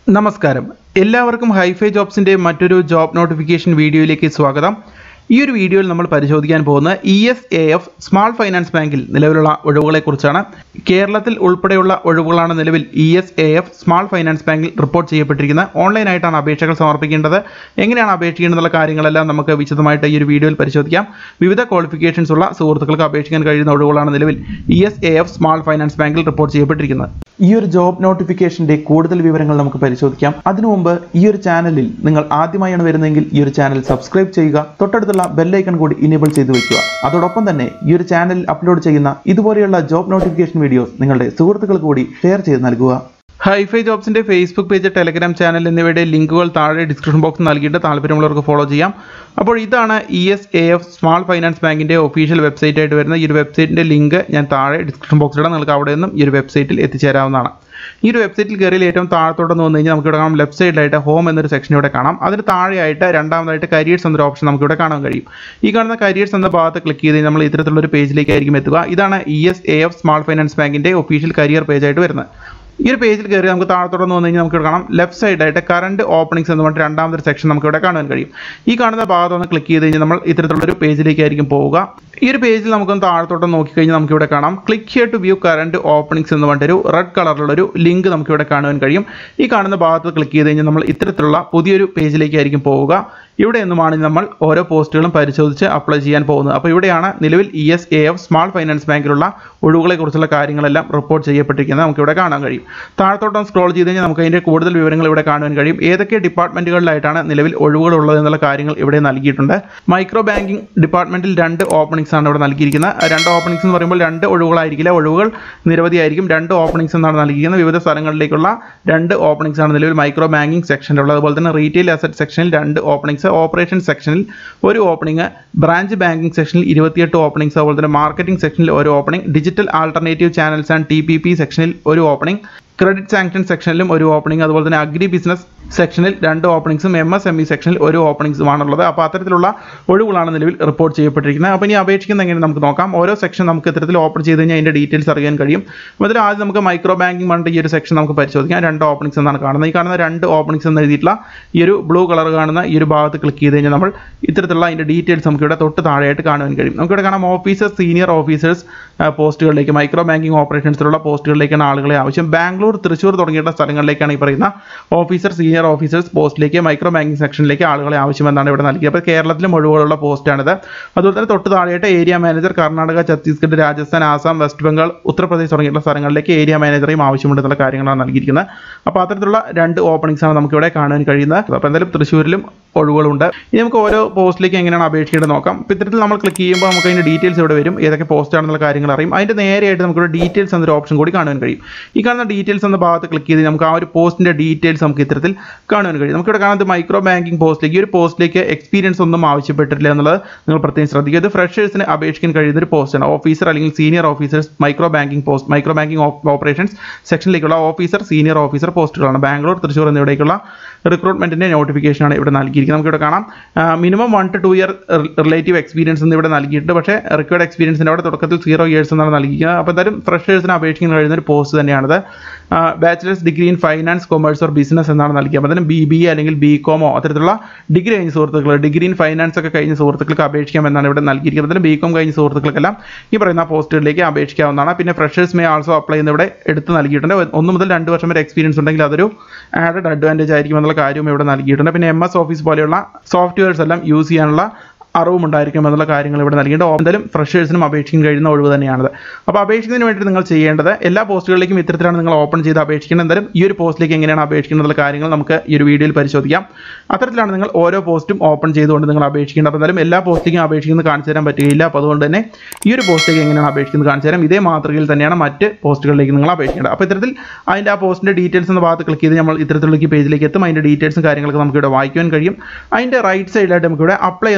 നമസ്കാരം എല്ലാവർക്കും ഹൈഫൈ ജോബ്സിൻ്റെ മറ്റൊരു ജോബ് നോട്ടിഫിക്കേഷൻ വീഡിയോയിലേക്ക് സ്വാഗതം ഈ ഒരു വീഡിയോയിൽ നമ്മൾ പരിശോധിക്കാൻ പോകുന്ന E S A F small finance ബാങ്കിൽ നിലവിലുള്ള ഒഴിവുകളെക്കുറിച്ചാണ് കേരളത്തിൽ ഉൾപ്പെടെയുള്ള ഒഴിവുകളാണ് നിലവിൽ E S A F small finance ബാങ്കിൽ റിപ്പോർട്ട് ചെയ്യപ്പെട്ടിരിക്കുന്നത് ഓൺലൈനായിട്ടാണ് അപേക്ഷകൾ സമർപ്പിക്കേണ്ടത് എങ്ങനെയാണ് അപേക്ഷിക്കേണ്ടതുള്ള കാര്യങ്ങളെല്ലാം നമുക്ക് വിശദമായിട്ട് ഈ ഒരു വീഡിയോയിൽ പരിശോധിക്കാം വിവിധ ക്വാളിഫിക്കേഷൻസ് ഉള്ള സുഹൃത്തുക്കൾക്ക് അപേക്ഷിക്കാൻ കഴിയുന്ന ഒഴിവുകളാണ് നിലവിൽ E S A F small finance ബാങ്കിൽ റിപ്പോർട്ട് ചെയ്യപ്പെട്ടിരിക്കുന്നത് ഈ ഒരു ജോബ് നോട്ടിഫിക്കേഷന്റെ കൂടുതൽ വിവരങ്ങൾ നമുക്ക് പരിശോധിക്കാം അതിനു മുമ്പ് ഈ ഒരു ചാനലിൽ നിങ്ങൾ ആദ്യമായാണ് വരുന്നതെങ്കിൽ ഈ ഒരു ചാനൽ സബ്സ്ക്രൈബ് ചെയ്യുക തൊട്ടടുത്തുള്ള ബെല്ലൈക്കൺ കൂടി ഇനേബിൾ ചെയ്തു വെക്കുക അതോടൊപ്പം തന്നെ ഈ ഒരു ചാനലിൽ അപ്ലോഡ് ചെയ്യുന്ന ഇതുപോലെയുള്ള ജോബ് നോട്ടിഫിക്കേഷൻ വീഡിയോസ് നിങ്ങളുടെ സുഹൃത്തുക്കൾക്ക് കൂടി ഷെയർ ചെയ്ത് നൽകുക ഹൈഫൈ ജോബ്സിന്റെ ഫേസ്ബുക്ക് പേജ് ടെലഗ്രാം ചാനൽ എന്നിവയുടെ ലിങ്കുകൾ താഴെ ഡിസ്ക്രിപ്ഷൻ ബോക്സ് നൽകിയിട്ട് താല്പര്യമുള്ളവർക്ക് ഫോളോ ചെയ്യാം അപ്പോൾ ഇതാണ് E S A F small finance ബാങ്കിന്റെ ഒഫീഷ്യൽ വെബ്സൈറ്റ് ആയിട്ട് വരുന്ന ഈ ഒരു വെബ്സൈറ്റിന്റെ ലിങ്ക് ഞാൻ താഴെ ഡിസ്ക്രിപ്ഷൻ ബോക്സിലിടാം നിങ്ങൾക്ക് അവിടെ നിന്നും ഈ ഒരു വെബ്സൈറ്റിൽ എത്തിച്ചേരാവുന്നതാണ് ഈ ഒരു വെബ്സൈറ്റിൽ കയറിയാൽ ഏറ്റവും താഴത്തോട്ട് വന്നു കഴിഞ്ഞാൽ നമുക്ക് ഇവിടെ കാണാം ലെഫ്റ്റ് സൈഡിലായിട്ട് ഹോം എന്നൊരു സെക്ഷൻ ഇവിടെ കാണാം അതിന് താഴെയായിട്ട് രണ്ടാമതായിട്ട് കരിയേഴ്സ് എന്നൊരു ഓപ്ഷൻ നമുക്ക് ഇവിടെ കാണാൻ കഴിയും ഈ കാണുന്ന കരിയേഴ്സ് എന്ന ഭാഗത്ത് ക്ലിക്ക് ചെയ്ത് കഴിഞ്ഞാൽ നമ്മൾ ഇത്തരത്തിലുള്ള ഒരു പേജിലേക്കായിരിക്കും എത്തുക ഇതാണ് E S A F small finance ബാങ്കിന്റെ ഒഫീഷ്യൽ കരിയർ പേജായിട്ട് വരുന്നത് ഈ ഒരു പേജിൽ കയറി നമുക്ക് താഴത്തോട്ട് വന്നു കഴിഞ്ഞാൽ നമുക്ക് ഇവിടെ കാണാം ലെഫ്റ്റ് സൈഡായിട്ട് കറണ്ട് ഓപ്പണിംഗ്സ് എന്ന് പറഞ്ഞിട്ട് രണ്ടാമത്തെ സെക്ഷൻ നമുക്ക് ഇവിടെ കാണാൻ കഴിയും ഈ കാണുന്ന ഭാഗത്ത് ഒന്ന് ക്ലിക്ക് ചെയ്ത് കഴിഞ്ഞാൽ നമ്മൾ ഇത്തരത്തിലുള്ള ഒരു പേജിലേക്കായിരിക്കും പോവുക ഈ ഒരു പേജിൽ നമുക്കൊന്ന് താഴത്തോട്ട് നോക്കിക്കഴിഞ്ഞാൽ നമുക്ക് ഇവിടെ കാണാം click here to view current openings എന്ന് പറഞ്ഞിട്ട് ഒരു റെഡ് കളറിലുള്ള ഒരു ലിങ്ക് നമുക്ക് ഇവിടെ കാണുവാൻ കഴിയും ഈ കാണുന്ന ഭാഗത്ത് ക്ലിക്ക് ചെയ്ത് കഴിഞ്ഞാൽ നമ്മൾ ഇത്തരത്തിലുള്ള പുതിയൊരു പേജിലേക്കായിരിക്കും പോവുക ഇവിടെ നിന്നുമാണ് നമ്മൾ ഓരോ പോസ്റ്റുകളും പരിശോധിച്ച് അപ്ലൈ ചെയ്യാൻ പോകുന്നത് അപ്പോൾ ഇവിടെയാണ് നിലവിൽ E S A F small finance ബാങ്കിലുള്ള ഒഴിവുകളെക്കുറിച്ചുള്ള കാര്യങ്ങളെല്ലാം റിപ്പോർട്ട് ചെയ്യപ്പെട്ടിരിക്കുന്നത് നമുക്ക് ഇവിടെ കാണാൻ കഴിയും താഴത്തോട്ടം സ്ക്രോൾ ചെയ്ത് കഴിഞ്ഞാൽ നമുക്ക് അതിൻ്റെ കൂടുതൽ വിവരങ്ങൾ ഇവിടെ കാണുവാൻ കഴിയും ഏതൊക്കെ ഡിപ്പാർട്ട്മെൻറ്റുകളിലായിട്ടാണ് നിലവിൽ ഒഴിവുകൾ ഉള്ളത് എന്നുള്ള കാര്യങ്ങൾ ഇവിടെ നൽകിയിട്ടുണ്ട് മൈക്രോ ബാങ്കിംഗ് ഡിപ്പാർട്ട്മെൻറ്റിൽ രണ്ട് ഓപ്പണിംഗ്സ് ആണ് ഇവിടെ നൽകിയിരിക്കുന്നത് ആ രണ്ട് ഓപ്പണിംഗ്സ് എന്ന് പറയുമ്പോൾ രണ്ട് ഒഴിവുകളായിരിക്കില്ല ഒഴിവുകൾ നിരവധിയായിരിക്കും രണ്ട് ഓപ്പണിംഗ്സ് എന്നാണ് നൽകിയിരിക്കുന്നത് വിവിധ സ്ഥലങ്ങളിലേക്കുള്ള രണ്ട് ഓപ്പണിംഗ്സ് ആണ് നിലവിൽ മൈക്രോ ബാങ്കിംഗ് സെക്ഷനിലുള്ളത് അതുപോലെ തന്നെ റീറ്റെയിൽ അസറ്റ് സെക്ഷനിൽ രണ്ട് ഓപ്പണിംഗ്സ് ഓപ്പറേഷൻ സെക്ഷനിൽ ഒരു ഓപ്പണിംഗ് ബ്രാഞ്ച് ബാങ്കിംഗ് സെക്ഷനിൽ ഇരുപത്തിയെട്ട് ഓപ്പണിംഗ്സ് അതുപോലെ തന്നെ മാർക്കറ്റിംഗ് സെക്ഷനിൽ ഒരു opening digital alternative channels and T P P സെക്ഷനിൽ ഒരു ഓപ്പണിംഗ് ക്രെഡിറ്റ് സാങ്ഷൻ സെക്ഷനിലും ഒരു ഓപ്പണിംഗ് അതുപോലെ തന്നെ അഗ്രി ബിസിനസ് സെക്ഷനിൽ രണ്ട് ഓപ്പണിംഗ്സും എം എസ് എം ഇ സെക്ഷനിൽ ഒരു ഓപ്പണിംഗ്സുമാണുള്ളത് അപ്പോൾ അത്തരത്തിലുള്ള ഒഴിവുകളാണ് നിലവിൽ റിപ്പോർട്ട് ചെയ്യപ്പെട്ടിരിക്കുന്നത് അപ്പോൾ ഇനി അപേക്ഷിക്കുന്ന എങ്ങനെ നമുക്ക് നോക്കാം ഓരോ സെക്ഷൻ നമുക്ക് ഇത്തരത്തിൽ ഓപ്പൺ ചെയ്ത് കഴിഞ്ഞാൽ അതിൻ്റെ ഡീറ്റെയിൽസ് അറിയാൻ കഴിയും അപ്പോൾ അതിൽ ആദ്യം നമുക്ക് മൈക്രോ ബാങ്കിംഗ് പറഞ്ഞിട്ട് ഈ ഒരു സെക്ഷൻ നമുക്ക് പരിശോധിക്കാം രണ്ട് ഓപ്പണിംഗ്സ് എന്നാണ് കാണുന്നത് ഈ കാണുന്ന രണ്ട് ഓപ്പണിംഗ്സ് എന്ന് എഴുതിയിട്ടുള്ള ഈ ഒരു ബ്ലൂ കളർ കാണുന്ന ഈ ഒരു ഭാഗത്ത് ക്ലിക്ക് ചെയ്ത് കഴിഞ്ഞാൽ നമ്മൾ ഇത്തരത്തിലുള്ള അതിൻ്റെ ഡീറ്റെയിൽസ് നമുക്ക് ഇവിടെ തൊട്ട് താഴെയായിട്ട് കാണുവാൻ കഴിയും നമുക്കിവിടെ കാണാം ഓഫീസേഴ്സ് സീനിയർ ഓഫീസേഴ്സ് പോസ്റ്റുകളിലേക്ക് മൈക്രോ ബാങ്കിംഗ് ഓപ്പറേഷൻസിലുള്ള പോസ്റ്റുകളിലേക്കാണ് ആളുകളെ ആവശ്യം ബാംഗ്ലൂർ തൃശ്ശൂർ തുടങ്ങിയുള്ള സ്ഥലങ്ങളിലേക്കാണ് ഈ പറയുന്ന ഓഫീസർ സീനിയർ ഓഫീസേഴ്സ് പോസ്റ്റിലേക്ക് മൈക്രോ ബാങ്കിംഗ് സെക്ഷനിലേക്ക് ആളുകളെ ആവശ്യമെന്നാണ് ഇവിടെ നൽകിയത് അപ്പോൾ കേരളത്തിലും ഒഴിവുകളുള്ള പോസ്റ്റാണിത് അതുപോലെ തന്നെ തൊട്ട് താഴെയായിട്ട് ഏരിയ മാനേജർ കർണാടക ഛത്തീസ്ഗഡ് രാജസ്ഥാൻ ആസാം വെസ്റ്റ് ബംഗാൾ ഉത്തർപ്രദേശ് തുടങ്ങിയുള്ള സ്ഥലങ്ങളിലേക്ക് ഏരിയ മാനേജറെയും ആവശ്യമുണ്ടെന്നുള്ള കാര്യങ്ങളാണ് നൽകിയിരിക്കുന്നത് അപ്പോൾ അത്തരത്തിലുള്ള രണ്ട് ഓപ്പണിംഗ്സ് ആണ് നമുക്കിവിടെ കാണാൻ കഴിയുന്നത് അപ്പോൾ എന്തായാലും തൃശ്ശൂരിലും ഒഴിവുകളുണ്ട് ഇനി നമുക്ക് ഓരോ പോസ്റ്റിലേക്ക് എങ്ങനെയാണ് അപേക്ഷിക്കേണ്ടത് നോക്കാം അപ്പോൾ ഇത്തരത്തിൽ നമ്മൾ ക്ലിക്ക് ചെയ്യുമ്പോൾ നമുക്ക് അതിൻ്റെ ഡീറ്റെയിൽസ് ഇവിടെ വരും ഏതൊക്കെ പോസ്റ്റ് ആണെന്നുള്ള കാര്യങ്ങൾ അറിയും അതിൻ്റെ നേരെയായിട്ട് നമുക്ക് ഡീറ്റെയിൽസ് എന്നൊരു ഓപ്ഷൻ കൂടി കാണുവാൻ കഴിയും ഈ കാണുന്ന ഡീറ്റെയിൽസ് എന്ന ഭാഗത്ത് ക്ലിക്ക് ചെയ്ത് നമുക്ക് ആ ഒരു പോസ്റ്റിൻ്റെ ഡീറ്റെയിൽസ് നമുക്ക് ഇത്തരത്തിൽ കാണുവാൻ കഴിയും നമുക്കിവിടെ കാണുന്നത് മൈക്രോ ബാങ്കിംഗ് പോസ്റ്റിലേക്ക് ഈ ഒരു പോസ്റ്റിലേക്ക് എക്സ്പീരിയൻസ് ഒന്നും ആവശ്യപ്പെട്ടിട്ടില്ല എന്നുള്ളത് നിങ്ങൾ പ്രത്യേകം ശ്രദ്ധിക്കുക ഇത് ഫ്രഷേഴ്സിന് അപേക്ഷിക്കാൻ കഴിയുന്ന ഒരു പോസ്റ്റാണ് ഓഫീസർ അല്ലെങ്കിൽ senior officers micro banking post micro banking operations സെക്ഷനിലേക്കുള്ള ഓഫീസർ സീനിയർ ഓഫീസർ പോസ്റ്റുകളാണ് ബാംഗ്ലൂർ തൃശ്ശൂർ എന്നിവിടേക്കുള്ള റിക്രൂട്ട്മെന്റിന്റെ നോട്ടിഫിക്കേഷനാണ് ഇവിടെ നൽകിയിരിക്കുന്നത് നമുക്ക് ഇവിടെ കാണാം minimum one two two year relative experience എന്ന് ഇവിടെ നൽകിയിട്ടുണ്ട് പക്ഷേ റിക്വയർഡ് എക്സ്പീരിയൻസിൻ്റെ അവിടെ തുടക്കത്തിൽ സീറോ ഇയേഴ്സ് എന്നാണ് നൽകിയിരിക്കുന്നത് അപ്പോൾ എന്തായാലും ഫ്രഷേഴ്സിന് അപേക്ഷിക്കാൻ കഴിയുന്ന ഒരു പോസ്റ്റ് തന്നെയാണത് bachelors degree in finance commerce or business എന്നാണ് നൽകിയത് അപ്പോൾ അതിന് ബി ബി എ അല്ലെങ്കിൽ ബി കോമോ അത്തരത്തിലുള്ള ഡിഗ്രി കഴിഞ്ഞ സുഹൃത്തുക്കൾ ഡിഗ്രി ഇൻ ഫൈനാൻസ് ഒക്കെ കഴിഞ്ഞ സുഹൃത്തുക്കൾക്ക് അപേക്ഷിക്കാം എന്നാണ് ഇവിടെ നൽകിയിരിക്കുന്നത് അതിന് ബി കോം കഴിഞ്ഞ സുഹൃത്തുക്കൾക്കെല്ലാം ഈ പറയുന്ന പോസ്റ്റുകളിലേക്ക് അപേക്ഷിക്കാവുന്നതാണ് പിന്നെ ഫ്രഷേഴ്സ് മേ ആൾസോ അപ്ലൈ എന്ന് ഇവിടെ എടുത്ത് നൽകിയിട്ടുണ്ട് ഒന്ന് മുതൽ രണ്ട് വർഷം വരെ എക്സ്പീരിയൻസ് ഉണ്ടെങ്കിൽ അതൊരു ആഡഡ് അഡ്വാൻറ്റേജ് ആയിരിക്കും എന്നുള്ള കാര്യവും ഇവിടെ നൽകിയിട്ടുണ്ട് പിന്നെ എം എസ് ഓഫീസ് പോലെയുള്ള സോഫ്റ്റ്വെയർസ് എല്ലാം യൂസ് ചെയ്യാനുള്ള അറിവും ഉണ്ടായിരിക്കും എന്നുള്ള കാര്യങ്ങൾ ഇവിടെ നൽകിയിട്ടുണ്ട് എന്തായാലും ഫ്രഷേഴ്സിനും അപേക്ഷിക്കാൻ കഴിയുന്ന ഒഴിവ് തന്നെയാണത് അപ്പോൾ അപേക്ഷിക്കുന്നതിന് വേണ്ടി നിങ്ങൾ ചെയ്യേണ്ടത് എല്ലാ പോസ്റ്റുകളിലേക്കും ഇത്തരത്തിലാണ് നിങ്ങൾ ഓപ്പൺ ചെയ്ത് അപേക്ഷിക്കുന്നത് എന്തായാലും ഈ ഒരു പോസ്റ്റിലേക്ക് എങ്ങനെയാണ് അപേക്ഷിക്കുന്നത് എന്നുള്ള കാര്യങ്ങൾ നമുക്ക് ഈ ഒരു വീഡിയോയിൽ പരിശോധിക്കാം അത്തരത്തിലാണ് നിങ്ങൾ ഓരോ പോസ്റ്റും ഓപ്പൺ ചെയ്തുകൊണ്ട് നിങ്ങൾ അപേക്ഷിക്കേണ്ടത് അപ്പോൾ എന്തായാലും എല്ലാ പോസ്റ്റിലേക്കും അപേക്ഷിക്കുന്നത് കാണിച്ചു തരാൻ പറ്റുകയില്ല അപ്പോൾ അതുകൊണ്ട് തന്നെ ഈ ഒരു പോസ്റ്റിലേക്ക് എങ്ങനെയാണ് അപേക്ഷിക്കുന്നത് കാണിച്ചു തരാം ഇതേ മാതൃകയിൽ തന്നെയാണ് മറ്റ് പോസ്റ്റുകളിലേക്ക് നിങ്ങൾ അപേക്ഷിക്കേണ്ടത് അപ്പോൾ ഇത്തരത്തിൽ അതിൻ്റെ ആ പോസ്റ്റിൻ്റെ ഡീറ്റെയിൽസ് എന്ന ഭാഗത്ത് ക്ലിക്ക് ചെയ്ത് നമ്മൾ ഇത്തരത്തിലുള്ള പേജിലേക്ക് എത്തും അതിൻ്റെ ഡീറ്റെയിൽസും കാര്യങ്ങളൊക്കെ നമുക്ക് ഇവിടെ വായിക്കാൻ കഴിയും അതിൻ്റെ റൈറ്റ് സൈഡിലായിട്ട് നമുക്ക് ഇവിടെ അപ്ലൈ എന്നൊരു ഓപ്ഷൻ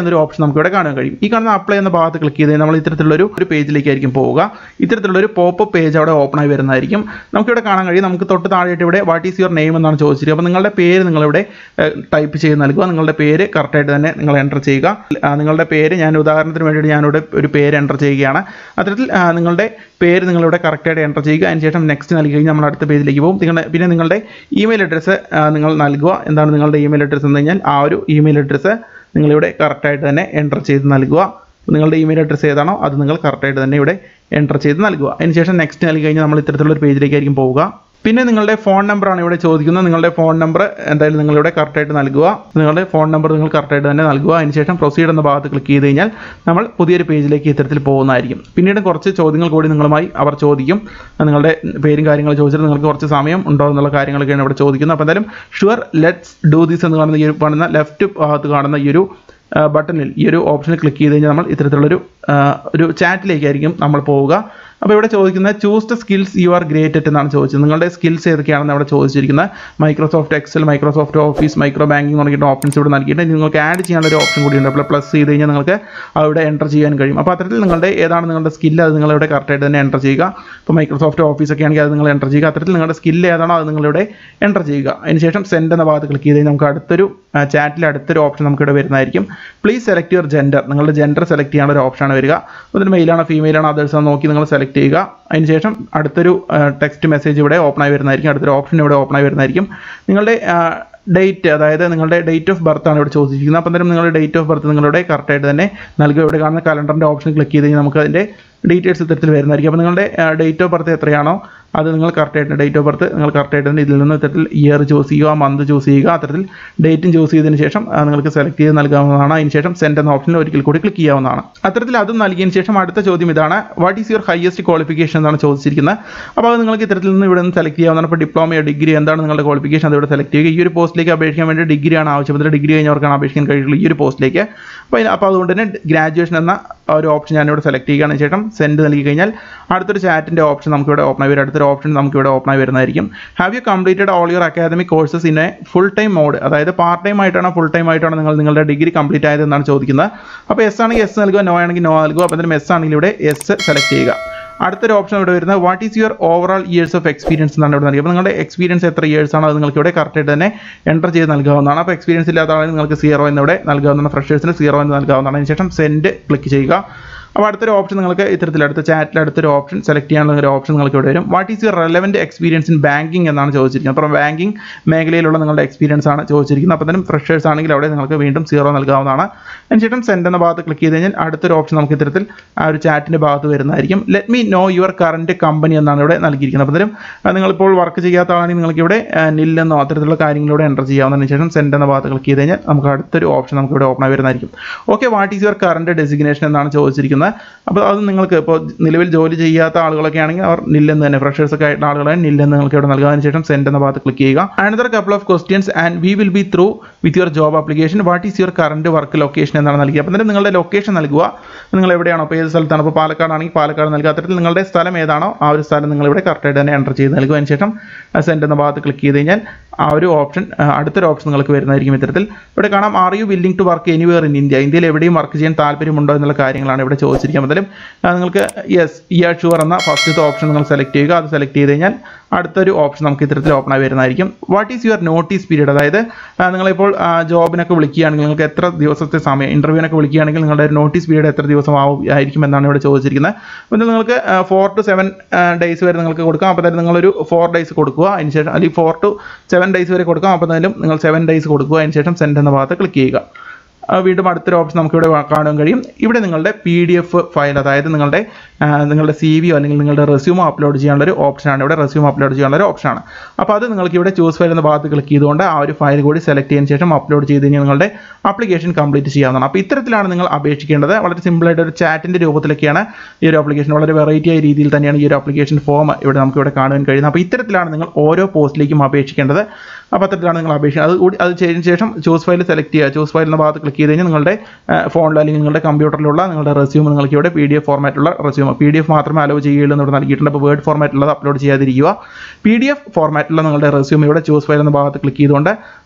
നമുക്ക് ഇവിടെ കാണാൻ കഴിയും ഈ കാണുന്ന അപ്ലൈ എന്ന ഭാഗത്ത് ക്ലിക്ക് ചെയ്ത് നമ്മൾ ഇത്തരത്തിലുള്ള ഒരു ഒരു പേജിലേക്കായിരിക്കും പോവുക ഇത്തരത്തിലുള്ള ഒരു പോപ്പ് പേജ് അവിടെ ഓപ്പൺ ആയി വരുന്നതായിരിക്കും നമുക്കിവിടെ കാണാൻ കഴിയും നമുക്ക് തൊട്ട് താഴെയായിട്ട് ഇവിടെ വാട്ട് ഈസ് യുവർ നെയിം എന്നാണ് ചോദിച്ചിരിക്കുന്നത് അപ്പോൾ നിങ്ങളുടെ പേര് നിങ്ങളിവിടെ ടൈപ്പ് ചെയ്ത് നൽകുക നിങ്ങളുടെ പേര് കറക്റ്റായിട്ട് തന്നെ നിങ്ങൾ എൻ്റർ ചെയ്യുക ആ, നിങ്ങളുടെ പേര് ഞാൻ ഉദാഹരണത്തിന് വേണ്ടിയിട്ട് ഞാനിവിടെ ഒരു പേര് എൻ്റർ ചെയ്യുകയാണ് അത്തരത്തിൽ ആ, നിങ്ങളുടെ പേര് നിങ്ങളിവിടെ കറക്റ്റായിട്ട് എൻ്റർ ചെയ്യുക അതിനുശേഷം നെക്സ്റ്റ് നൽകി കഴിഞ്ഞാൽ നമ്മൾ അടുത്ത പേജിലേക്ക് പോകും നിങ്ങളുടെ പിന്നെ നിങ്ങളുടെ ഇമെയിൽ അഡ്രസ്സ് നിങ്ങൾ നൽകുക എന്താണ് നിങ്ങളുടെ ഇമെയിൽ അഡ്രസ്സ് എന്ന് കഴിഞ്ഞാൽ ആ ഒരു ഇമെയിൽ അഡ്രസ്സ് നിങ്ങളിവിടെ കറക്റ്റായിട്ട് തന്നെ എൻ്റർ ചെയ്ത് നൽകുക നിങ്ങളുടെ ഇമെയിൽ അഡ്രസ്സ് ഏതാണോ അത് നിങ്ങൾ കറക്റ്റായിട്ട് തന്നെ ഇവിടെ എൻ്റർ ചെയ്ത് നൽകുക അതിനുശേഷം നെക്സ്റ്റ് നൽകി കഴിഞ്ഞാൽ നമ്മൾ ഇത്തരത്തിലുള്ള ഒരു പേജിലേക്കായിരിക്കും പോവുക പിന്നെ നിങ്ങളുടെ ഫോൺ നമ്പറാണ് ഇവിടെ ചോദിക്കുന്നത് നിങ്ങളുടെ ഫോൺ നമ്പർ എന്തായാലും നിങ്ങളിവിടെ കറക്റ്റായിട്ട് നൽകുക നിങ്ങളുടെ ഫോൺ നമ്പർ നിങ്ങൾ കറക്റ്റായിട്ട് തന്നെ നൽകുക അതിനുശേഷം പ്രൊസീഡ് എന്ന ഭാഗത്ത് ക്ലിക്ക് ചെയ്ത് കഴിഞ്ഞാൽ നമ്മൾ പുതിയൊരു പേജിലേക്ക് ഇത്തരത്തിൽ പോകുന്നതായിരിക്കും പിന്നീട് കുറച്ച് ചോദ്യങ്ങൾ കൂടി നിങ്ങളുമായി അവർ ചോദിക്കും നിങ്ങളുടെ പേരും കാര്യങ്ങളും ചോദിച്ചിട്ട് നിങ്ങൾക്ക് കുറച്ച് സമയം ഉണ്ടോ എന്നുള്ള കാര്യങ്ങളൊക്കെയാണ് ഇവിടെ ചോദിക്കുന്നത് അപ്പോൾ എന്തായാലും ഷുവർ ലെറ്റ്സ് ഡു ദിസ് എന്ന് കാണുന്ന ഈ ഒരു കാണുന്ന ലെഫ്റ്റ് ഭാഗത്ത് കാണുന്ന ഈ ഒരു ബട്ടണിൽ ഈ ഒരു ഓപ്ഷനിൽ ക്ലിക്ക് ചെയ്ത് കഴിഞ്ഞാൽ നമ്മൾ ഇത്തരത്തിലുള്ളൊരു ആ, ഒരു ചാറ്റിലേക്കായിരിക്കും നമ്മൾ പോവുക അപ്പോൾ ഇവിടെ ചോദിക്കുന്നത് choose the skills you are great at എന്നാണ് ചോദിച്ചത് നിങ്ങളുടെ സ്കിൽസ് ഏതൊക്കെയാണെന്ന് അവിടെ ചോദിച്ചിരിക്കുന്നത് Microsoft Excel Microsoft office micro banking തുടങ്ങിയിട്ട് ഓപ്ഷൻസ് ഇവിടെ നൽകിയിട്ട് നിങ്ങൾക്ക് ആഡ് ചെയ്യാനുള്ള ഒരു ഓപ്ഷൻ കൂടി ഉണ്ട് അപ്പോൾ പ്ലസ് ചെയ്ത് കഴിഞ്ഞാൽ നിങ്ങൾക്ക് അവിടെ എൻ്റർ ചെയ്യാൻ കഴിയും അപ്പോൾ അത്തരത്തിൽ നിങ്ങളുടെ ഏതാണ് നിങ്ങളുടെ സ്കില്ല് അത് നിങ്ങളിവിടെ കറക്റ്റായിട്ട് തന്നെ എൻ്റർ ചെയ്യുക ഇപ്പോൾ മൈക്രോസോഫ്റ്റ് ഓഫീസ് ഒക്കെ ആണെങ്കിൽ അത് നിങ്ങൾ എൻ്റർ ചെയ്യുക അത്തരത്തിൽ നിങ്ങളുടെ സ്കില്ല് ഏതാണോ അത് നിങ്ങളിവിടെ എൻ്റർ ചെയ്യുക അതിനുശേഷം സെൻഡ് എന്ന ഭാഗത്ത് ക്ലിക്ക് ചെയ്ത് കഴിഞ്ഞാൽ നമുക്ക് അടുത്തൊരു ചാറ്റിൽ അടുത്തൊരു ഓപ്ഷൻ നമുക്കിവിടെ വരുന്നതായിരിക്കും പ്ലീസ് സെലക്ട് യുവർ ജെൻഡർ നിങ്ങളുടെ ജെൻഡർ സെലക്ട് ചെയ്യാനുള്ള ഒരു ഓപ്ഷനാണ് വരിക അതിന് മെയിലാണോ ഫീമെയിലാണോ അതേഴ്സ് നോക്കി നിങ്ങൾ സെലക്ട് ചെയ്യുക അതിനുശേഷം അടുത്തൊരു ടെക്സ്റ്റ് മെസ്സേജ് ഇവിടെ ഓപ്പൺ ആയി വരുന്നതായിരിക്കും അടുത്തൊരു ഓപ്ഷൻ ഇവിടെ ഓപ്പൺ ആയി വരുന്നതായിരിക്കും നിങ്ങളുടെ ഡേറ്റ് അതായത് നിങ്ങളുടെ ഡേറ്റ് ഓഫ് ബർത്ത് ആണ് ഇവിടെ ചോദിച്ചിരിക്കുന്നത് അപ്പം തന്നെ നിങ്ങളുടെ ഡേറ്റ് ഓഫ് ബർത്ത് നിങ്ങളുടെ കറക്റ്റായിട്ട് തന്നെ നൽകുക ഇവിടെ കാണുന്ന കലണ്ടറിൻ്റെ ഓപ്ഷൻ ക്ലിക്ക് ചെയ്ത് കഴിഞ്ഞാൽ നമുക്ക് അതിൻ്റെ ഡീറ്റെയിൽസ് ഇത്തരത്തിൽ വരുന്നതായിരിക്കും അപ്പോൾ നിങ്ങളുടെ ഡേറ്റ് ഓഫ് ബർത്ത് എത്രയാണോ അത് നിങ്ങൾ കറക്റ്റായിട്ട് ഡേറ്റ് ഓഫ് ബർത്ത് നിങ്ങൾ കറക്റ്റായിട്ട് തന്നെ ഇതിൽ നിന്ന് ഇത്തരത്തിൽ ഇയർ ചൂസ് ചെയ്യുക മന്ത് ചൂസ് ചെയ്യുക അത്തരത്തിൽ ഡേറ്റും ചൂസ് ചെയ്തതിന് ശേഷം ആ, നിങ്ങൾക്ക് സെലക്ട് ചെയ്ത് നൽകാവുന്നതാണ് അതിന് ശേഷം സെൻഡ് എന്ന ഓപ്ഷനിൽ ഒരിക്കൽ കൂടി ക്ലിക്ക് ചെയ്യാവുന്നതാണ് അത്തരത്തിൽ അതും നൽകിയതിന് ശേഷം അടുത്ത ചോദ്യം ഇതാണ് what is your highest qualification എന്നാണ് ചോദിച്ചിരിക്കുന്നത് അപ്പോൾ അത് നിങ്ങൾക്ക് ഇത്തരത്തിൽ നിന്ന് ഇവിടെ നിന്ന് സെലക്ട് ചെയ്യാവുന്നതാണ് ഇപ്പോൾ ഡിപ്ലോമയോ ഡിഗ്രി എന്താണ് നിങ്ങളുടെ ക്വാളിഫിക്കേഷൻ അത് ഇവിടെ സെലക്ട് ചെയ്യുക ഈ ഒരു പോസ്റ്റിലേക്ക് അപേക്ഷിക്കാൻ വേണ്ടി ഡിഗ്രിയാണ് ആവശ്യം അതിൽ ഡിഗ്രി കഴിഞ്ഞവർക്കാണ് അപേക്ഷിക്കാൻ കഴിയുള്ളൂ ഈ ഒരു പോസ്റ്റിലേക്ക് അപ്പോൾ അതിന് അപ്പോൾ അതുകൊണ്ട് തന്നെ ഗ്രാജുവേഷൻ എന്ന ഒരു ഓപ്ഷൻ ഞാനിവിടെ സെലക്ട് ചെയ്യുകയാണ് ശേഷം സെൻഡ് നൽകി കഴിഞ്ഞാൽ അടുത്തൊരു ചാറ്റിൻ്റെ ഓപ്ഷൻ നമുക്കിവിടെ ഓപ്പൺ ആയി വരും അടുത്തൊരു ഓപ്ഷൻ നമുക്കിവിടെ ഓപ്പൺ ആയി വരുന്നതായിരിക്കും have you completed all your academic courses in a full time mode അതായത് പാർട്ട് ടൈം ആയിട്ടാണോ ഫുൾ ടൈം ആയിട്ടാണോ നിങ്ങൾ നിങ്ങളുടെ ഡിഗ്രി കംപ്ലീറ്റ് ആയത് എന്നാണ് ചോദിക്കുന്നത് അപ്പോൾ എസ് ആണെങ്കിൽ എസ് നൽകുക നോ ആണെങ്കിൽ നോ നൽകുക അപ്പോൾ എന്തായാലും എസ് ആണെങ്കിൽ ഇവിടെ എസ് സെലക്ട് ചെയ്യുക അടുത്തൊരു ഓപ്ഷൻ ഇവിടെ വരുന്നത് what is your overall years of experience എന്നാണ് ഇവിടെ നൽകിയത് അപ്പോൾ നിങ്ങളുടെ എക്സ്പീരിയൻസ് എത്ര ഇയേഴ്സ് ആണോ അത് നിങ്ങൾക്ക് ഇവിടെ കറക്റ്റായിട്ട് തന്നെ എൻ്റർ ചെയ്ത് നൽകാവുന്നതാണ് അപ്പോൾ എക്സ്പീരിയൻസ് ഇല്ലാത്ത ആണെങ്കിൽ നിങ്ങൾക്ക് സീറോ എന്നിവിടെ നൽകാവുന്നതാണ് ഫ്രഷേഴ്സിന് സീറോ എന്ന് നൽകാവുന്നതാണ് അതിനുശേഷം സെൻഡ് ക്ലിക്ക് ചെയ്യുക അപ്പോൾ അടുത്തൊരു ഓപ്ഷൻ നിങ്ങൾക്ക് ഇത്തരത്തിൽ അടുത്ത ചാറ്റിൽ അടുത്തൊരു ഓപ്ഷൻ സെലക്ട് ചെയ്യാനുള്ള ഒരു ഓപ്ഷൻ നിങ്ങൾക്ക് ഇവിടെ വരും what is your relevant experience in banking എന്നാണ് ചോദിച്ചിരിക്കുന്നത് അപ്പോൾ ബാങ്കിങ് മേഖലയിലുള്ള നിങ്ങളുടെ എക്സ്പീരിയൻസ് ആണ് ചോദിച്ചിരിക്കുന്നത് അപ്പോൾ തന്നെ ഫ്രഷേഴ്സ് ആണെങ്കിൽ അവിടെ നിങ്ങൾക്ക് വീണ്ടും സീറോ നൽകാവുന്നതാണ് അതിനുശേഷം സെൻഡ് എന്ന ഭാഗത്ത് ക്ലിക്ക് ചെയ്ത് കഴിഞ്ഞാൽ അടുത്തൊരു ഓപ്ഷൻ നമുക്ക് ഇത്തരത്തിൽ ആ ഒരു ചാറ്റിൻ്റെ ഭാഗത്ത് വരുന്നതായിരിക്കും let me know your current company എന്നാണ് ഇവിടെ നൽകിയിരിക്കുന്നത് അപ്പോൾ അന്നേരം നിങ്ങളിപ്പോൾ വർക്ക് ചെയ്യാത്ത ആളാണെങ്കിൽ നിങ്ങൾക്ക് ഇവിടെ നില്ലെന്നോ അത്തരത്തിലുള്ള കാര്യങ്ങളിലൂടെ എൻ്റർ ചെയ്യാവുന്നതിന് ശേഷം സെൻഡ് എന്ന ഭാഗത്ത് ക്ലിക്ക് ചെയ്ത് കഴിഞ്ഞാൽ നമുക്ക് അടുത്തൊരു ഓപ്ഷൻ നമുക്ക് ഇവിടെ ഓപ്പൺ ആയി വരുന്നതായിരിക്കും okay what is your current designation എന്നാണ് ചോദിച്ചിരിക്കുന്നത് അപ്പോൾ അത് നിങ്ങൾക്ക് ഇപ്പോൾ നിലവിൽ ജോലി ചെയ്യാത്ത ആളുകളൊക്കെ ആണെങ്കിൽ അവർ നില്ലെന്ന് തന്നെ ഫ്രഷേഴ്സ് ഒക്കെ ആയിട്ടുള്ള ആളുകളെ നില്ലെന്ന് നിങ്ങൾക്ക് ഇവിടെ നൽകാതിന് ശേഷം സെൻഡ് എന്ന ഭാഗത്ത് ക്ലിക്ക് ചെയ്യുക another couple of questions and we will be through with your job application what is your current work location എന്നാണ് നൽകിയത് അപ്പോൾ തന്നെ നിങ്ങളുടെ ലൊക്കേഷൻ നൽകുക നിങ്ങൾ എവിടെയാണോ അപ്പോൾ ഏത് സ്ഥലത്താണ് അപ്പോൾ പാലക്കാടാണെങ്കിൽ പാലക്കാട് നൽകുക അത്തരത്തിൽ നിങ്ങളുടെ സ്ഥലം ഏതാണോ ആ ഒരു സ്ഥലം നിങ്ങൾ ഇവിടെ കറക്റ്റായിട്ട് തന്നെ എൻ്റർ ചെയ്ത് നൽകുക അതിന് ശേഷം സെൻഡ് എന്ന ഭാഗത്ത് ക്ലിക്ക് ചെയ്ത് കഴിഞ്ഞാൽ ആ ഒരു ഓപ്ഷൻ അടുത്തൊരു ഓപ്ഷൻ നിങ്ങൾക്ക് വരുന്നതായിരിക്കും ഇത്തരത്തിൽ ഇവിടെ കാണാം are you willing to work anywhere in India ഇന്ത്യയിൽ എവിടെയും വർക്ക് ചെയ്യാൻ താല്പര്യമുണ്ടോ എന്നുള്ള കാര്യങ്ങളാണ് ഇവിടെ ചോദിച്ചിരിക്കുന്നത് എന്തായാലും ആ, നിങ്ങൾക്ക് യെസ് ഈ ആർ ഷുവർ എന്ന ഫസ്റ്റത്തെ ഓപ്ഷൻ നിങ്ങൾ സെലക്ട് ചെയ്യുക അത് സെലക്ട് ചെയ്ത് കഴിഞ്ഞാൽ അടുത്തൊരു ഓപ്ഷൻ നമുക്ക് ഇത്തരത്തിൽ ഓപ്പൺ ആയി വരുന്നതായിരിക്കും what is your notice period അതായത് ആ, നിങ്ങളിപ്പോൾ ആ, ജോബിനൊക്കെ വിളിക്കുകയാണെങ്കിൽ നിങ്ങൾക്ക് എത്ര ദിവസത്തെ സമയം ഇൻ്റർവ്യൂവിനൊക്കെ വിളിക്കുകയാണെങ്കിൽ നിങ്ങളുടെ നോട്ടീസ് പീരീഡ് എത്ര ദിവസം ആവും ആയിരിക്കും എന്നാണ് ഇവിടെ ചോദിച്ചിരിക്കുന്നത് അപ്പോൾ ഇത് നിങ്ങൾക്ക് ഫോർ ടു സെവൻ ഡേയ്സ് വരെ നിങ്ങൾക്ക് കൊടുക്കാം അപ്പോൾ തന്നെ നിങ്ങളൊരു ഫോർ ഡേയ്സ് കൊടുക്കുക അതിന് ശേഷം അല്ലെങ്കിൽ ഫോർ ടു സെവൻ ഡേയ്സ് വരെ കൊടുക്കാം അപ്പോൾ എന്തായാലും നിങ്ങൾ സെവൻ ഡേയ്സ് കൊടുക്കുക അതിന് ശേഷം സെൻഡ് എന്ന ഭാഗത്ത് ക്ലിക്ക് ചെയ്യുക ആ, വീണ്ടും അടുത്തൊരു ഓപ്ഷൻ നമുക്കിവിടെ വാ- കാണാൻ കഴിയും ഇവിടെ നിങ്ങളുടെ പി ഡി എഫ് ഫയൽ അതായത് നിങ്ങളുടെ ആ, നിങ്ങളുടെ സി വിയോ അല്ലെങ്കിൽ നിങ്ങളുടെ റെസ്യൂമോ അപ്ലോഡ് ചെയ്യാനുള്ള ഒരു ഓപ്ഷനാണ് ഇവിടെ റെസ്യൂം അപ്ലോഡ് ചെയ്യാനുള്ള ഒരു ഓപ്ഷനാണ് അപ്പോൾ അത് നിങ്ങൾക്ക് ഇവിടെ ചൂസ് ഫയൽ എന്ന ഭാഗത്ത് ക്ലിക്ക് ചെയ്തുകൊണ്ട് ആ ഒരു ഫയൽ കൂടി സെലക്ട് ചെയ്തതിന് ശേഷം അപ്ലോഡ് ചെയ്ത് കഴിഞ്ഞാൽ നിങ്ങളുടെ ആപ്ലിക്കേഷൻ കംപ്ലീറ്റ് ചെയ്യാവുന്നതാണ് അപ്പോൾ ഇത്തരത്തിലാണ് നിങ്ങൾ അപേക്ഷിക്കേണ്ടത് വളരെ സിമ്പിളായിട്ട് ഒരു ചാറ്റിൻ്റെ രൂപത്തിലൊക്കെയാണ് ഈ ഒരു ആപ്ലിക്കേഷൻ വളരെ വെറൈറ്റി ആയ രീതിയിൽ തന്നെയാണ് ഈ ഒരു ആപ്ലിക്കേഷൻ ഫോം ഇവിടെ നമുക്ക് ഇവിടെ കാണുവാൻ കഴിയുന്നത് അപ്പോൾ ഇത്തരത്തിലാണ് നിങ്ങൾ ഓരോ പോസ്റ്റിലേക്കും അപേക്ഷിക്കേണ്ടത് അപ്പോൾ അത്തരത്തിലാണ് നിങ്ങൾ അപേക്ഷിക്കുന്നത് അത് കൂടി അത് ചെയ്തതിന് ശേഷം ചൂസ് ഫയൽ സെലക്ട് ചെയ്യുക ചൂസ് ഫയൽ എന്ന ഭാഗത്ത് ക്ലിക്ക് ചെയ്ത് കഴിഞ്ഞാൽ നിങ്ങളുടെ ഫോണിലോ അല്ലെങ്കിൽ നിങ്ങളുടെ കമ്പ്യൂട്ടറിലുള്ള നിങ്ങളുടെ റെസ്യൂം നിങ്ങൾക്ക് ഇവിടെ പി ഡി എഫ് ഫോർമാറ്റുള്ള റെസ്യൂം പി ഡി എഫ് മാത്രമേ അലോ ചെയ്യുള്ളൂ എന്ന് ഇവിടെ നൽകിയിട്ടുണ്ട് അപ്പോൾ വേർഡ് ഫോർമാറ്റുള്ളത് അപ്ലോഡ് ചെയ്യാതിരിക്കുക പി ഡി എഫ് ഫോർമാറ്റിലുള്ള നിങ്ങളുടെ റെസ്യൂം ഇവിടെ ചൂസ് ഫയൽ എന്ന ഭാഗത്ത് ക്ലിക്ക് ചെയ്തുകൊണ്ട്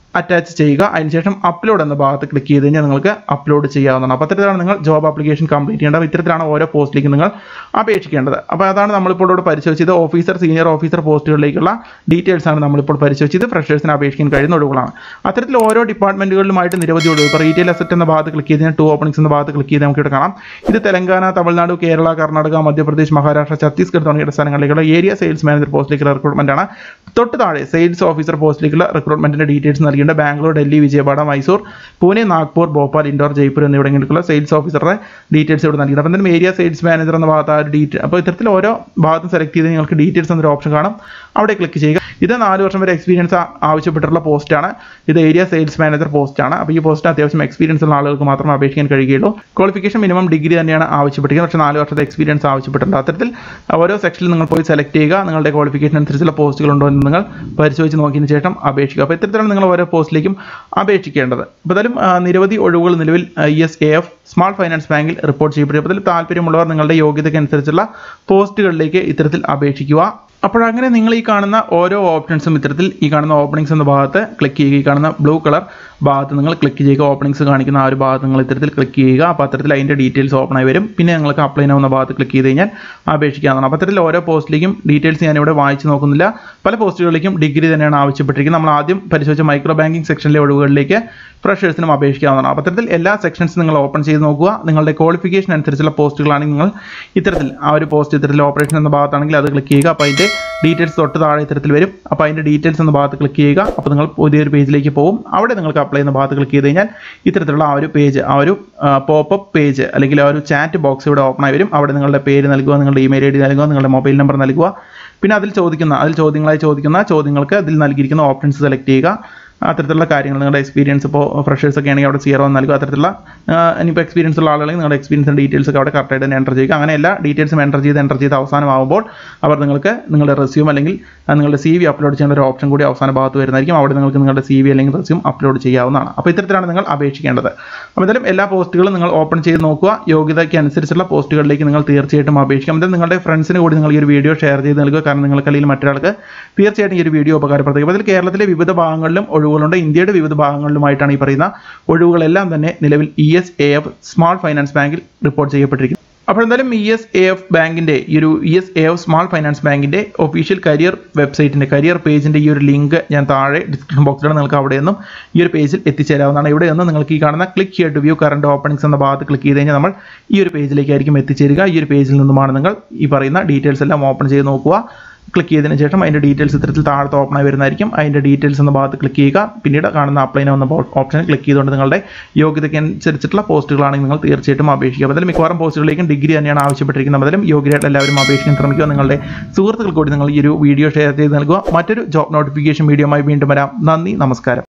അറ്റാച്ച് ചെയ്യുക അതിനുശേഷം അപ്ലോഡ് എന്ന ഭാഗത്ത് ക്ലിക്ക് ചെയ്ത് കഴിഞ്ഞാൽ നിങ്ങൾക്ക് അപ്ലോഡ് ചെയ്യാവുന്നതാണ് അപ്പോൾ അത്തരത്തിലാണ് നിങ്ങൾ ജോബ് ആപ്ലിക്കേഷൻ കംപ്ലീറ്റ് ചെയ്യേണ്ടത് ഇത്തരത്തിലാണ് ഓരോ പോസ്റ്റിലേക്ക് നിങ്ങൾ അപേക്ഷിക്കേണ്ടത് അപ്പോൾ അതാണ് നമ്മളിപ്പോൾ ഇവിടെ പരിശോധിച്ചത് ഓഫീസർ സീനിയർ ഓഫീസർ പോസ്റ്റുകളിലേക്കുള്ള ഡീറ്റെയിൽസ് ആണ് നമ്മളിപ്പോൾ പരിശോധിച്ചത് ഫ്രഷേഴ്സിന് അപേക്ഷിക്കാൻ കഴിയുന്ന ഒഴിവുകളാണ് അത്തരത്തിൽ ഓരോ ഡിപ്പാർട്ട്മെന്റുകളിലുമായിട്ട് നിരവധി ഒഴിവ് ഇപ്പോൾ റീറ്റെയിൽ അസറ്റ് എന്ന ഭാഗത്ത് ക്ലിക്ക് ചെയ്ത് ടു ഓപ്പണിംഗ്സ് എന്ന ഭാഗത്ത് ക്ലിക്ക് ചെയ്ത് നമുക്ക് ഇവിടെ കാണാം ഇത് തെലങ്കാന തമിഴ്നാട് കേരള കർണാടക മധ്യപ്രദേശ് മഹാരാഷ്ട്ര ഛത്തീസ്ഗഡ് തുടങ്ങിയ സ്ഥലങ്ങളിലേക്കുള്ള ഏരിയ സെയിൽസ് മാനേജർ പോസ്റ്റിലേക്കുള്ള റിക്രൂട്ട്മെന്റ് ആണ് തൊട്ട് താഴെ സെയിൽസ് ഓഫീസർ പോസ്റ്റിലേക്കുള്ള റിക്രൂട്ട്മെന്റിന്റെ ഡീറ്റെയിൽസ് നൽകിയിട്ടുണ്ട് ബാംഗ്ലൂർ ഡൽഹി വിജയവാഡ മൈസൂർ പൂനെ നാഗ്പൂർ ഭോപ്പാൽ ഇൻഡോർ ജയ്പൂർ എന്നിവിടങ്ങളിലേക്കുള്ള സെയിൽസ് ഓഫീസറുടെ ഡീറ്റെയിൽസ് ഇവിടെ നൽകിയിട്ടുണ്ട് അപ്പോൾ എന്തായാലും ഏരിയ സെയിൽസ് മാനേജർ എന്ന ഭാഗത്ത് ആ ഒരു ഡീറ്റെയിൽ അപ്പോൾ ഇത്തരത്തിൽ ഓരോ ഭാഗത്തും സെലക്ട് ചെയ്ത് നിങ്ങൾക്ക് ഡീറ്റെയിൽസ് എന്നൊരു ഓപ്ഷൻ കാണും അവിടെ ക്ലിക്ക് ചെയ്യുക ഇത് നാല് വർഷം വരെ എക്സ്പീരിയൻസ് ആവശ്യപ്പെട്ടിട്ടുള്ള പോസ്റ്റാണ് ഇത് ഏരിയ സെയിൽസ് മാനേജർ പോസ്റ്റാണ് അപ്പോൾ ഈ പോസ്റ്റ് അത്യാവശ്യം എക്സ്പീരിയൻസ് ഉള്ള ആളുകൾക്ക് മാത്രമേ അപേക്ഷിക്കാൻ കഴിയുകയുള്ളൂ ക്വാളിഫിക്കേഷൻ മിനിമം ഡിഗ്രി തന്നെയാണ് ആവശ്യപ്പെട്ടിരിക്കുന്നത് പക്ഷേ നാല് വർഷത്തെ എക്സ്പീരിയൻസ് ആവശ്യപ്പെട്ടിട്ടുണ്ട് അത്തരത്തിൽ ഓരോ സെക്ഷനിൽ നിങ്ങൾ പോയി സെലക്ട് ചെയ്യുക നിങ്ങളുടെ ക്വാളിഫിക്കേഷൻ അനുസരിച്ചുള്ള പോസ്റ്റുകൾ ഉണ്ടോ എന്ന് നിങ്ങൾ പരിശോധിച്ച് നോക്കിയതിന് ശേഷം അപേക്ഷിക്കുക അപ്പോൾ ഇത്തരത്തിലാണ് നിങ്ങൾ ഓരോ പോസ്റ്റിലേക്കും അപേക്ഷിക്കേണ്ടത് അപ്പോൾ എന്തായാലും ആ, നിരവധി ഒഴിവുകൾ നിലവിൽ E S A F small finance ബാങ്കിൽ റിപ്പോർട്ട് ചെയ്യപ്പെട്ടു അപ്പോൾ ഇതിൽ താല്പര്യമുള്ളവർ നിങ്ങളുടെ യോഗ്യതയ്ക്ക് അനുസരിച്ചുള്ള പോസ്റ്റുകളിലേക്ക് ഇത്തരത്തിൽ അപേക്ഷിക്കുക അപ്പോൾ അങ്ങനെ നിങ്ങൾ ഈ കാണുന്ന ഓരോ ഓപ്ഷൻസും ഇത്തരത്തിൽ ഈ കാണുന്ന ഓപ്പണിങ്സ് എന്ന ഭാഗത്ത് ക്ലിക്ക് ചെയ്യുക ഈ കാണുന്ന ബ്ലൂ കളർ ഭാഗത്ത് നിങ്ങൾ ക്ലിക്ക് ചെയ്യുക ഓപ്പണിങ്സ് കാണിക്കുന്ന ആ ഒരു ഭാഗത്ത് നിങ്ങൾ ഇത്തരത്തിൽ ക്ലിക്ക് ചെയ്യുക അപ്പോൾ അത്തരത്തിൽ അതിൻ്റെ ഡീറ്റെയിൽസ് ഓപ്പൺ ആയി വരും പിന്നെ നിങ്ങൾക്ക് അപ്ലൈ ചെയ്യാവുന്ന ഭാഗത്ത് ക്ലിക്ക് ചെയ്ത് കഴിഞ്ഞാൽ അപേക്ഷിക്കാവുന്നതാണ് അപ്പോൾ അത്തരത്തിൽ ഓരോ പോസ്റ്റിലേക്കും ഡീറ്റെയിൽസ് ഞാനിവിടെ വായിച്ച് നോക്കുന്നില്ല പല പോസ്റ്റുകളിലേക്കും ഡിഗ്രി തന്നെയാണ് ആവശ്യപ്പെട്ടിരിക്കുന്നത് നമ്മൾ ആദ്യം പരിശോധിച്ച മൈക്രോ ബാങ്കിങ് സെക്ഷനിലെ ഒഴിവുകളിലേക്ക് ഫ്രഷേഴ്സിനും അപേക്ഷിക്കാവുന്നതാണ് അപ്പോൾ അത്തരത്തിൽ എല്ലാ സെക്ഷൻസും നിങ്ങൾ ഓപ്പൺ ചെയ്ത് നോക്കുക നിങ്ങളുടെ ക്വാളിഫിക്കേഷൻ അനുസരിച്ചുള്ള പോസ്റ്റുകളാണെങ്കിൽ നിങ്ങൾ ഇത്തരത്തിൽ ആ ഒരു പോസ്റ്റ് ഇത്തരത്തിൽ ഓപ്പറേഷൻ എന്ന ഭാഗത്താണെങ്കിൽ അത് ക്ലിക്ക് ചെയ്യുക അപ്പോൾ അതിൻ്റെ ഡീറ്റെയിൽസ് തൊട്ട് താഴെ ഇത്തരത്തിൽ വരും അപ്പോൾ അതിൻ്റെ ഡീറ്റെയിൽസ് എന്ന ഭാഗത്ത് ക്ലിക്ക് ചെയ്യുക അപ്പോൾ നിങ്ങൾ പുതിയൊരു പേജിലേക്ക് പോകും അവിടെ നിങ്ങൾക്ക് അപ്ലൈ എന്ന ഭാഗത്ത് ക്ലിക്ക് ചെയ്ത് കഴിഞ്ഞാൽ ഇത്തരത്തിലുള്ള ആ ഒരു പേജ് ആ ഒരു പോപ്പപ്പ് പേജ് അല്ലെങ്കിൽ ആ ഒരു ചാറ്റ് ബോക്സ് ഇവിടെ ഓപ്പൺ ആയി വരും അവിടെ നിങ്ങളുടെ പേര് നൽകുക നിങ്ങളുടെ ഇമെയിൽ ഐ ഡി നൽകുക നിങ്ങളുടെ മൊബൈൽ നമ്പർ നൽകുക പിന്നെ അതിൽ ചോദിക്കുന്ന അതിൽ ചോദ്യങ്ങളായി ചോദിക്കുന്ന ചോദ്യങ്ങൾക്ക് അതിൽ നൽകിയിരിക്കുന്ന ഓപ്ഷൻസ് സെലക്ട് ചെയ്യുക അത്തരത്തിലുള്ള കാര്യങ്ങൾ നിങ്ങളുടെ എക്സ്പീരിയൻസ് ഇപ്പോൾ ഫ്രഷേഴ്സ് ഒക്കെ ആണെങ്കിൽ അവിടെ സീറോ നൽകുക അത്തരത്തിലുള്ള ആ, ഇനിയിപ്പോൾ എക്സ്പീരിയൻസ് ഉള്ള ആളുകളെങ്കിൽ നിങ്ങളുടെ എക്സ്പീരിയൻസിൻ്റെ ഡീറ്റെയിൽസ് ഒക്കെ അവിടെ കറക്റ്റായിട്ട് തന്നെ എൻ്റർ ചെയ്യുക അങ്ങനെ എല്ലാ ഡീറ്റെയിൽസും എൻ്റർ ചെയ്ത് എൻ്റർ ചെയ്ത് അവസാനമാകുമ്പോൾ അവർ നിങ്ങൾക്ക് നിങ്ങളുടെ റെസ്യൂം അല്ലെങ്കിൽ ആ, നിങ്ങളുടെ സി വി അപ്ലോഡ് ചെയ്യേണ്ട ഒരു ഓപ്ഷൻ കൂടി അവസാന ഭാഗത്ത് വരുന്നതായിരിക്കും അവിടെ നിങ്ങൾക്ക് നിങ്ങളുടെ സി വി അല്ലെങ്കിൽ റെസ്യൂം അപ്ലോഡ് ചെയ്യാവുന്നതാണ് അപ്പോൾ ഇത്തരത്തിലാണ് നിങ്ങൾ അപേക്ഷിക്കേണ്ടത് അപ്പോൾ എന്തായാലും എല്ലാ പോസ്റ്റുകളും നിങ്ങൾ ഓപ്പൺ ചെയ്ത് നോക്കുക യോഗ്യതയ്ക്ക് അനുസരിച്ചുള്ള പോസ്റ്റുകളിലേക്ക് നിങ്ങൾ തീർച്ചയായിട്ടും അപേക്ഷിക്കാം എന്തായാലും നിങ്ങളുടെ ഫ്രണ്ട്സിന് കൂടി നിങ്ങൾ ഈ ഒരു വീഡിയോ ഷെയർ ചെയ്ത് നൽകുക കാരണം നിങ്ങൾക്ക് അല്ലെങ്കിൽ മറ്റൊരാൾക്ക് തീർച്ചയായിട്ടും ഈ ഒരു വീഡിയോ ഉപകാരപ്രദമായിരിക്കും അതിൽ കേരളത്തിലെ വിവിധ ഭാഗങ്ങളിലും ഒഴിവുകളുണ്ട് ഇന്ത്യയുടെ വിവിധ ഭാഗങ്ങളിലുമായിട്ടാണ് ഈ പറയുന്ന ഒഴിവുകളെല്ലാം തന്നെ നിലവിൽ E S A F small finance ബാങ്കിൽ റിപ്പോർട്ട് ചെയ്യപ്പെട്ടിരിക്കുന്നത് അപ്പോൾ എന്തായാലും ഇ എസ് എ എഫ് ബാങ്കിന്റെ ഈ ഒരു E S A F small finance ബാങ്കിന്റെ ഒഫീഷ്യൽ കരിയർ വെബ്സൈറ്റിന്റെ കരിയർ പേജിന്റെ ഈ ഒരു ലിങ്ക് ഞാൻ താഴെ ഡിസ്ക്രിപ്ഷൻ ബോക്സിലാണ് നിങ്ങൾക്ക് അവിടെ നിന്നും ഈ ഒരു പേജിൽ എത്തിച്ചേരാവുന്നതാണ് ഇവിടെ നിന്ന് നിങ്ങൾക്ക് ഈ കാണുന്ന click here to view current openings എന്ന ഭാഗത്ത് ക്ലിക്ക് ചെയ്ത് കഴിഞ്ഞാൽ നമ്മൾ ഈ ഒരു പേജിലേക്കായിരിക്കും എത്തിച്ചേരുക ഈ ഒരു പേജിൽ നിന്നുമാണ് നിങ്ങൾ ഈ പറയുന്ന ഡീറ്റെയിൽസ് എല്ലാം ഓപ്പൺ ചെയ്ത് നോക്കുക ക്ലിക്ക് ചെയ്തതിന് ശേഷം അതിൻ്റെ ഡീറ്റെയിൽസ് ഇത്തരത്തിൽ താഴത്ത് ഓപ്പൺ ആയി വരുന്നതായിരിക്കും അതിൻ്റെ ഡീറ്റെയിൽസ് എന്ന ഭാഗത്ത് ക്ലിക്ക് ചെയ്യുക പിന്നീട് കാണുന്ന അപ്ലൈ എന്ന ഓപ്ഷൻ ക്ലിക്ക് ചെയ്തുകൊണ്ട് നിങ്ങളുടെ യോഗ്യതയ്ക്ക് അനുസരിച്ചിട്ടുള്ള പോസ്റ്റുകളാണെങ്കിൽ നിങ്ങൾ തീർച്ചയായിട്ടും അപേക്ഷിക്കുക അപ്പോൾ അതിൽ മിക്കവാറും പോസ്റ്റുകളിലേക്കും ഡിഗ്രി തന്നെയാണ് ആവശ്യപ്പെട്ടിരിക്കുന്നത് അതിലും യോഗ്യരായിട്ട് എല്ലാവരും അപേക്ഷിക്കാൻ ശ്രമിക്കുക നിങ്ങളുടെ സുഹൃത്തുക്കൾ കൂടി നിങ്ങൾ ഈ ഒരു വീഡിയോ ഷെയർ ചെയ്ത് നൽകുക മറ്റൊരു ജോബ് നോട്ടിഫിക്കേഷൻ വീഡിയോയുമായി വീണ്ടും വരാം നന്ദി നമസ്കാരം